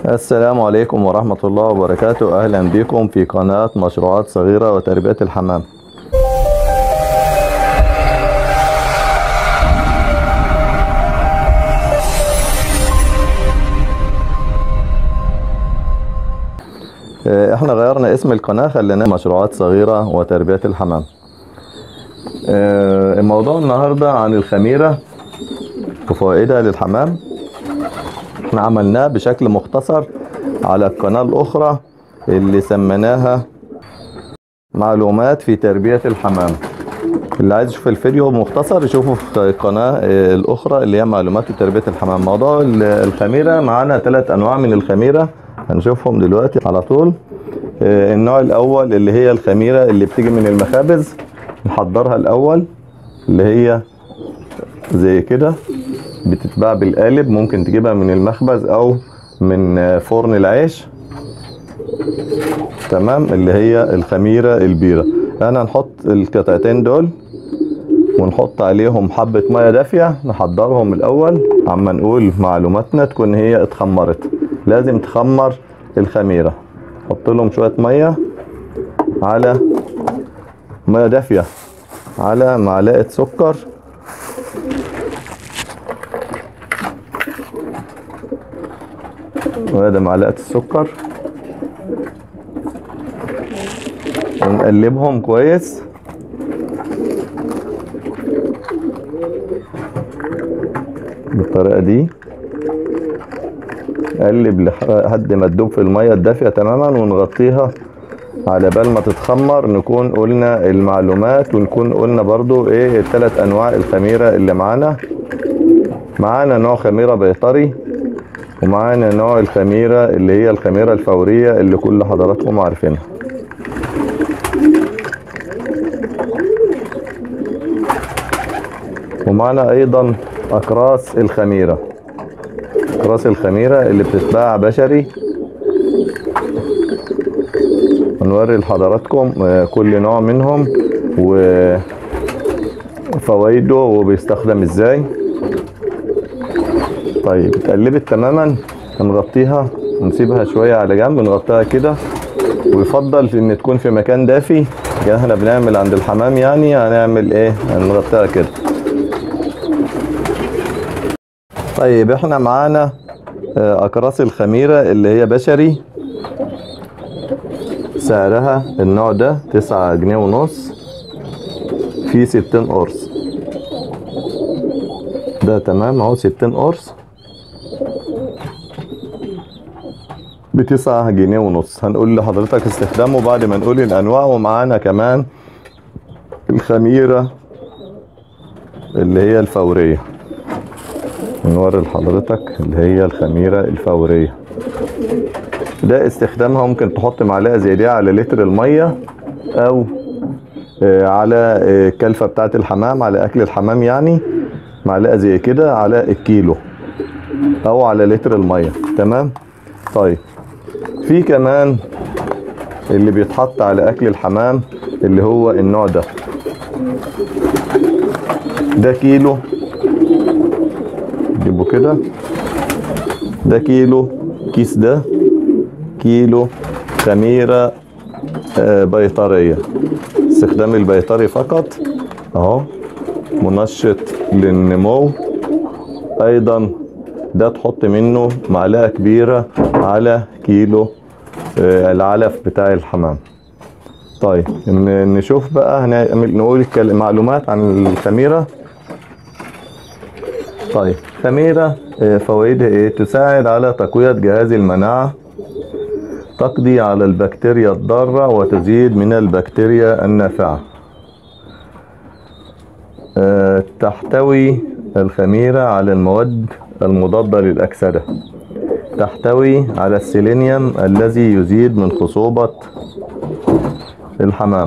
السلام عليكم ورحمة الله وبركاته أهلا بكم في قناة مشروعات صغيرة وتربية الحمام آه، احنا غيرنا اسم القناة خليناه مشروعات صغيرة وتربية الحمام آه، الموضوع النهاردة عن الخميرة وفوائدها للحمام احنا عملناه بشكل مختصر على القناة الأخرى اللي سميناها معلومات في تربية الحمام اللي عايز يشوف الفيديو مختصر يشوفه في القناة آه، الأخرى اللي هي معلومات في تربية الحمام موضوع ال- الخميرة معانا ثلاث أنواع من الخميرة هنشوفهم دلوقتي على طول آه، النوع الأول اللي هي الخميرة اللي بتيجي من المخابز نحضرها الأول اللي هي زي كده بتتباع بالقالب ممكن تجيبها من المخبز او من آه، فرن العيش تمام اللي هي الخميرة البيرة انا نحط القطعتين دول ونحط عليهم حبة مية دافية نحضرهم الاول عما نقول معلوماتنا تكون هي اتخمرت لازم تخمر الخميرة حط لهم شوية مية على مية دافية على معلقة سكر وهذا معلقة السكر ونقلبهم كويس بالطريقة دي قلب لحد ما تدوب في المية الدافية تماما ونغطيها على بال ما تتخمر نكون قلنا المعلومات ونكون قلنا برضو ايه الثلاث انواع الخميرة اللي معانا معانا نوع خميرة بيطري ومعانا نوع الخميرة اللي هي الخميرة الفورية اللي كل حضراتكم عارفينها ومعانا ايضا اقراص الخميرة اقراص الخميرة اللي بتتباع بشري هنوري لحضراتكم آه، كل نوع منهم وفوائده وبيستخدم ازاي طيب اتقلبت تماما هنغطيها ونسيبها شوية على جنب نغطيها كده ويفضل في ان تكون في مكان دافي يعني احنا بنعمل عند الحمام يعني هنعمل ايه هنغطيها كده طيب احنا معانا آه، اقراص الخميرة اللي هي بشري سعرها النوع ده تسعة جنيه ونص في ستين قرص ده تمام اهو ستين قرص بتسعة جنيه ونص هنقول لحضرتك استخدامه بعد ما نقول الانواع ومعانا كمان الخميرة اللي هي الفورية نوري لحضرتك اللي هي الخميرة الفورية ده استخدامها ممكن تحط معلقة زي دي على لتر المية او آه، على آه، الكلفة بتاعة الحمام على اكل الحمام يعني معلقة زي كده على الكيلو او على لتر المية تمام طيب في كمان اللي بيتحط على اكل الحمام اللي هو النوع ده ده كيلو جيبه كده ده كيلو كيس ده كيلو خميرة آه، بيطرية استخدام البيطري فقط اهو منشط للنمو ايضا ده تحط منه معلقة كبيرة على كيلو آه، العلف بتاع الحمام طيب ن- نشوف بقى هنعمل نقول الكل- معلومات عن الخميرة طيب خميرة آه، فوائدها ايه تساعد على تقوية جهاز المناعة تقضي على البكتيريا الضارة وتزيد من البكتيريا النافعة آه، تحتوي الخميرة على المواد المضادة للأكسدة تحتوي على السيلينيوم الذي يزيد من خصوبة الحمام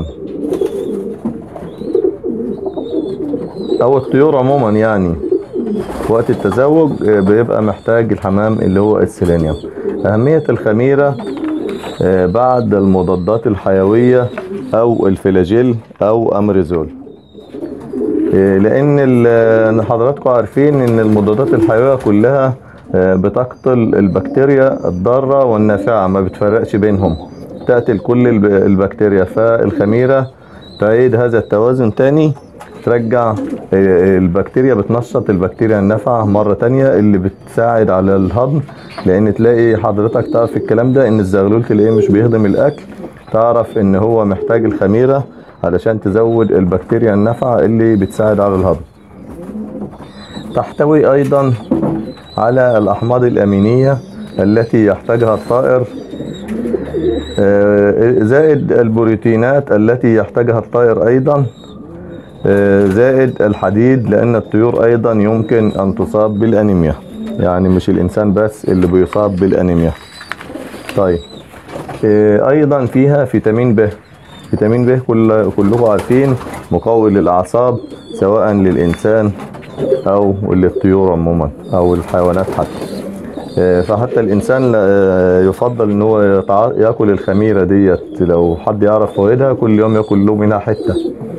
أو الطيور عموما يعني وقت التزاوج آه، بيبقى محتاج الحمام اللي هو السيلينيوم أهمية الخميرة آه، بعد المضادات الحيوية أو الفلاجيل أو أمريزول إيه، لان ال- حضراتكم عارفين ان المضادات الحيويه كلها آه، بتقتل البكتيريا الضارة والنافعة ما بتفرقش بينهم تقتل كل الب- البكتيريا فالخميرة تعيد هذا التوازن تاني ترجع آه، البكتيريا بتنشط البكتيريا النافعة مرة تانية اللي بتساعد على الهضم لان تلاقي حضرتك تعرف الكلام ده ان الزغلول تلاقيه مش بيهضم الاكل تعرف ان هو محتاج الخميرة علشان تزود البكتيريا النافعة اللي بتساعد على الهضم تحتوي ايضا على الاحماض الامينية التي يحتاجها الطائر آه، زائد البروتينات التي يحتاجها الطائر ايضا آه، زائد الحديد لان الطيور ايضا يمكن ان تصاب بالانيميا يعني مش الانسان بس اللي بيصاب بالانيميا طيب آه، ايضا فيها فيتامين ب فيتامين ب كل كلكم عارفين مقوي للاعصاب سواء للانسان او للطيور عموما او الحيوانات حتى آه، فحتى الانسان آه، يفضل ان هو يتع- ياكل الخميره ديت لو حد يعرف فوائدها كل يوم ياكل له منها حته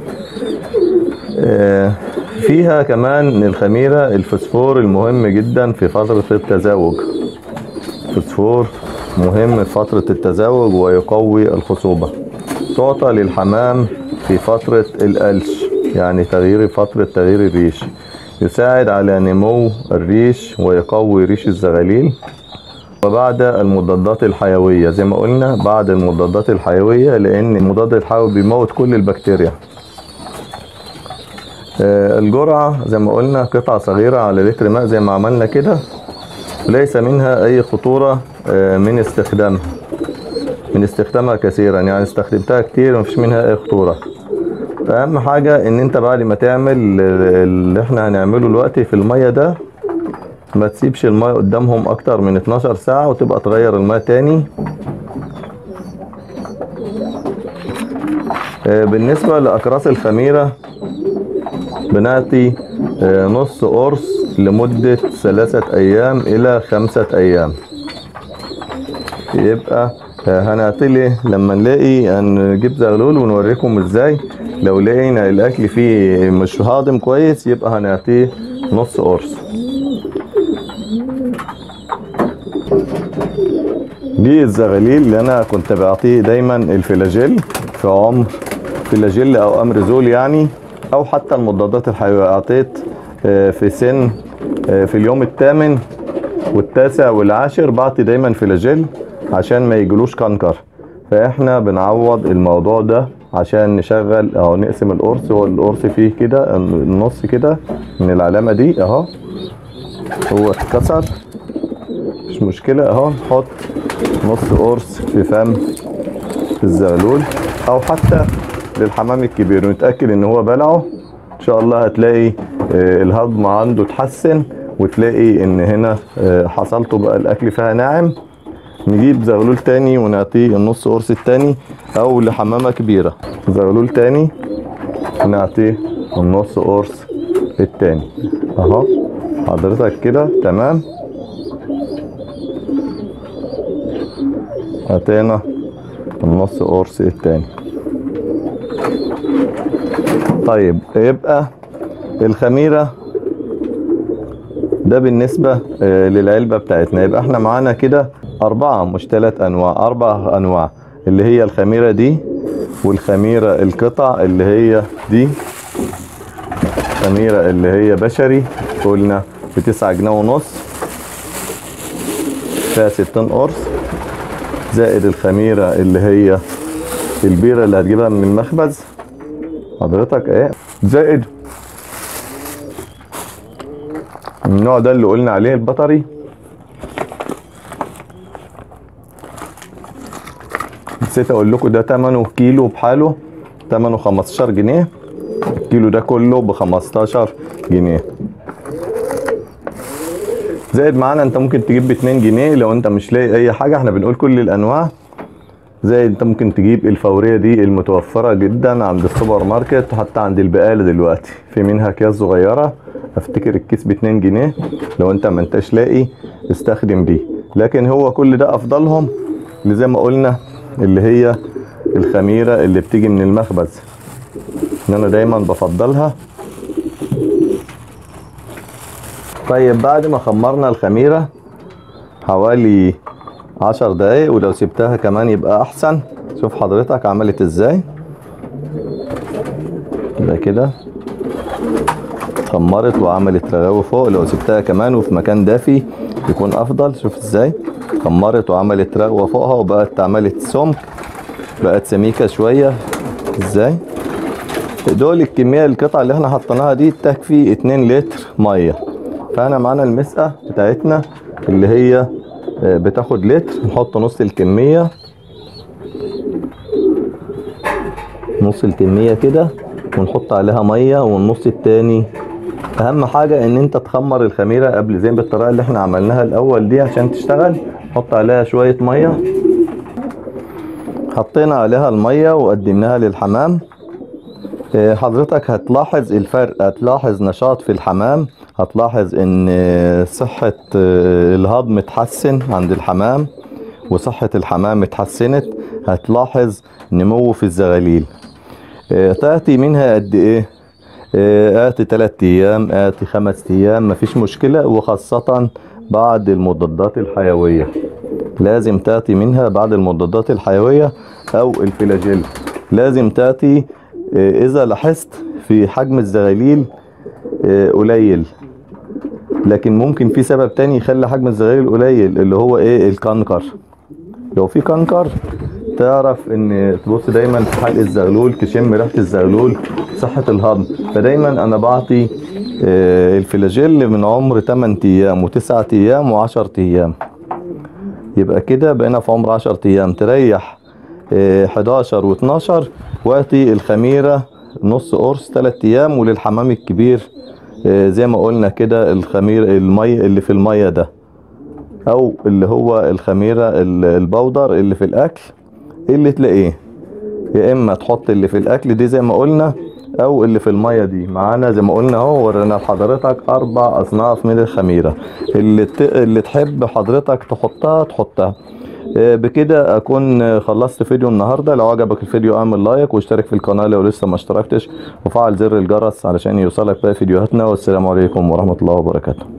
آه، فيها كمان الخميره الفوسفور المهم جدا في فتره التزاوج الفوسفور مهم في فتره التزاوج ويقوي الخصوبه تعطى للحمام في فتره القلش يعني تغيير فتره تغيير الريش يساعد على نمو الريش ويقوي ريش الزغاليل وبعد المضادات الحيوية زي ما قلنا بعد المضادات الحيوية لأن المضاد الحيوي بيموت كل البكتيريا آه، الجرعة زي ما قلنا قطعة صغيرة على لتر ماء زي ما عملنا كده ليس منها أي خطورة آه، من استخدامها من استخدامها كثيرا يعني استخدمتها كتير ومفيش منها أي خطورة اهم حاجة ان انت بعد ما تعمل اللي احنا هنعمله دلوقتي في المية ده ما تسيبش المية قدامهم اكتر من 12 ساعة وتبقى تغير المية تاني آه، بالنسبة لأقراص الخميرة بنعطي آه، نص قرص لمدة ثلاثة أيام إلى خمسة أيام يبقى آه، هنعتلي لما نلاقي هنجيب زغلول ونوريكم ازاي لو لقينا الاكل فيه مش هاضم كويس يبقى هنعطيه نص قرص دي الزغاليل اللي انا كنت بعطيه دايما الفلاجيل في عمر فلاجيل او امرزول يعني او حتى المضادات الحيويه اعطيت آه، في سن آه، في اليوم الثامن والتاسع والعاشر بعطي دايما فلاجيل عشان ما يجلوش كنكر فاحنا بنعوض الموضوع ده عشان نشغل اهو نقسم القرص هو القرص فيه كده النص كده من العلامه دي اهو هو اتكسر مش مشكله اهو نحط نص قرص في فم الزغلول او حتى للحمام الكبير ونتاكد ان هو بلعه ان شاء الله هتلاقي آه، الهضم عنده اتحسن وتلاقي ان هنا آه، حصلته بقى الاكل فيها ناعم نجيب زغلول تاني ونعطيه النص قرص التاني او لحمامة كبيرة زغلول تاني نعطيه النص قرص التاني اهو حضرتك كده تمام عطينا النص قرص التاني طيب يبقى الخميرة ده بالنسبة آه، للعلبة بتاعتنا يبقى احنا معانا كده أربعة مش ثلاث أنواع أربع أنواع اللي هي الخميرة دي والخميرة القطع اللي هي دي خميرة اللي هي بشري قلنا بتسعة جنيه ونص فيها ستين قرص زائد الخميرة اللي هي البيرة اللي هتجيبها من المخبز حضرتك ايه زائد النوع ده اللي قلنا عليه البطري نسيت اقول لكم ده تمنه كيلو بحاله تمنه 15 جنيه الكيلو ده كله ب 15 جنيه زائد معانا انت ممكن تجيب ب 2 جنيه لو انت مش لاقي اي حاجه احنا بنقول كل الانواع زائد انت ممكن تجيب الفوريه دي المتوفره جدا عند السوبر ماركت وحتى عند البقاله دلوقتي في منها اكياس صغيره افتكر الكيس ب 2 جنيه لو انت ما انتش لاقي استخدم دي لكن هو كل ده افضلهم اللي زي ما قلنا اللي هي الخميره اللي بتيجي من المخبز ان انا دايما بفضلها طيب بعد ما خمرنا الخميره حوالي عشر دقايق ولو سبتها كمان يبقى احسن شوف حضرتك عملت ازاي يبقى كده خمرت وعملت رغاوي فوق لو سبتها كمان وفي مكان دافي يكون افضل شوف ازاي خمرت وعملت رغوه فوقها وبقت عملت سمك بقت سميكه شويه ازاي دول الكميه القطعه اللي احنا حطيناها دي تكفي 2 لتر ميه فانا معانا المسقه بتاعتنا اللي هي آه، بتاخد لتر نحط نص الكميه نص الكميه كده ونحط عليها ميه والنص التاني اهم حاجه ان انت تخمر الخميره قبل زي بالطريقه اللي احنا عملناها الاول دي عشان تشتغل حط عليها شويه ميه حطينا عليها الميه وقدمناها للحمام آه، حضرتك هتلاحظ الفرق هتلاحظ نشاط في الحمام هتلاحظ ان آه، صحة آه، الهضم اتحسن عند الحمام وصحة الحمام اتحسنت هتلاحظ نمو في الزغاليل آه، تأتي منها قد ايه آه، آتي تلات ايام آتي خمس ايام مفيش مشكلة وخاصة بعد المضادات الحيوية لازم تأتي منها بعد المضادات الحيوية او الفلاجيل لازم تأتي آه، اذا لاحظت في حجم الزغاليل آه، قليل لكن ممكن في سبب تاني يخلي حجم الزغاليل قليل اللي هو ايه الكنكر لو في كنكر تعرف ان تبص دايما في حلق الزغلول تشم ريحه الزغلول صحه الهضم فدايما انا بعطي آه، الفلاجيل من عمر 8 ايام و9 ايام و10 ايام يبقى كده بقينا في عمر 10 ايام تريح آه، 11 و12 وقتي الخميره نص قرص 3 ايام وللحمام الكبير آه، زي ما قلنا كده الخمير المي اللي في الميه ده او اللي هو الخميره ال- البودر اللي في الاكل اللي تلاقيه يا اما تحط اللي في الاكل دي زي ما قلنا او اللي في الميه دي معانا زي ما قلنا اهو ورينا لحضرتك اربع اصناف من الخميره اللي ت... اللي تحب حضرتك تحطها تحطها آه، بكده اكون آه، خلصت فيديو النهارده لو عجبك الفيديو اعمل لايك واشترك في القناه لو لسه ما اشتركتش وفعل زر الجرس علشان يوصلك باقي فيديوهاتنا والسلام عليكم ورحمه الله وبركاته